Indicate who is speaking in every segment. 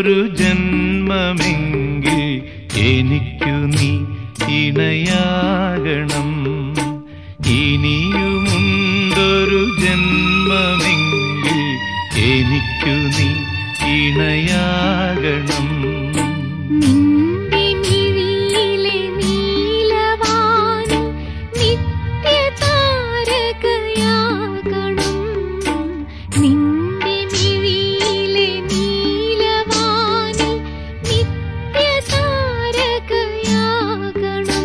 Speaker 1: ഇനിയുമുണ്ടൊരു ജന്മമെങ്കിൽ എനിക്കു നീ ഇണയാകണം ഇനിയുമുണ്ടൊരു ജന്മമെങ്കിൽ എനിക്കു നീ ഇണയാകണം
Speaker 2: നിന്റെ മിഴിയിലെ നീലവാനിൽ നിത്യതാരകയാകണം നിന്റെ മിഴിയിലെ നീലവാനിൽ നിത്യതാരകയാകണം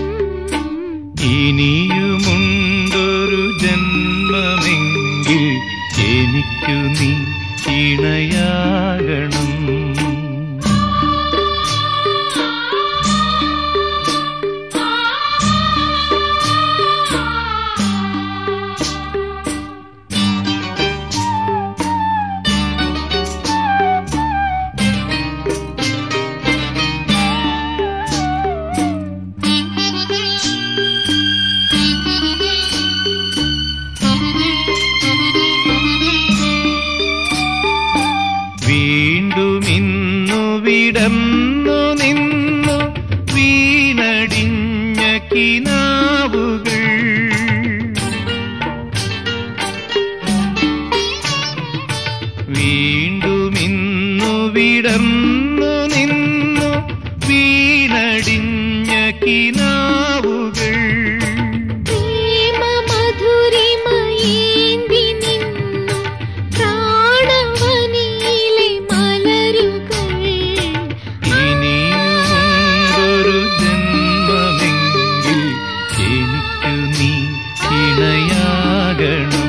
Speaker 1: ഇനിയുമുണ്ടൊരു ജന്മമെങ്കിൽ എനിക്കു നീ ഇണയാകണം വീണ്ടും ഇന്നു വിടന്നു നിന്നു വീണടിഞ്ഞ കിനാവുകൾ വീണ്ടും ഇന്നു വിടന്നു നിന്നു വീണടിഞ്ഞ കിനാവുകൾ
Speaker 2: പ്രേമമധുരിമയേന്തി നിന്നു പ്രാണവനിയിലെ മലരുകൾ
Speaker 1: ഇനിയുണ്ടൊരു ജന്മമെങ്കിൽ എനിക്കു നീ ഇണയാകണം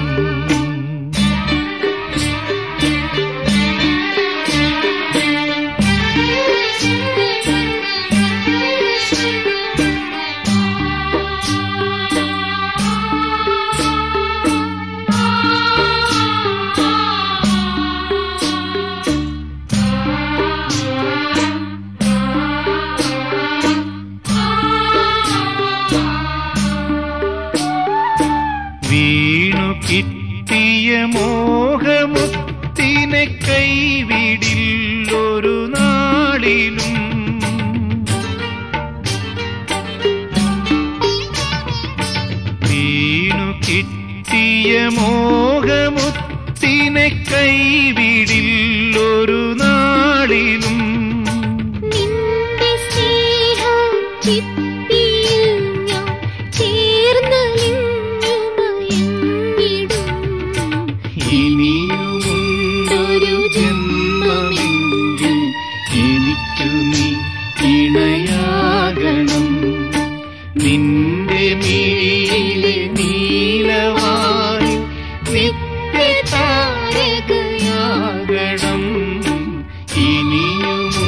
Speaker 1: വീണു കിട്ടിയ മോഹമുത്തിനെ കൈവിടില്ലൊരു നാളിലും വീണു കിട്ടിയ മോഹമുത്തിനെ കൈവിടില്ലൊരു നാളിലും
Speaker 2: നിന്റെ സ്നേഹച്ചിപ്പിയിൽ ഞാൻ ചേർന്നലിഞ്ഞുമയങ്ങിടും
Speaker 1: ഇനിയുമുണ്ടൊരു ജന്മമെങ്കിൽ എനിക്കു നീ ഇണയാകണം നിന്റെ മിഴിയിലെ നീലവായി നിത്യതാരകയാകണം ഇനിയുമുണ്ടൊരു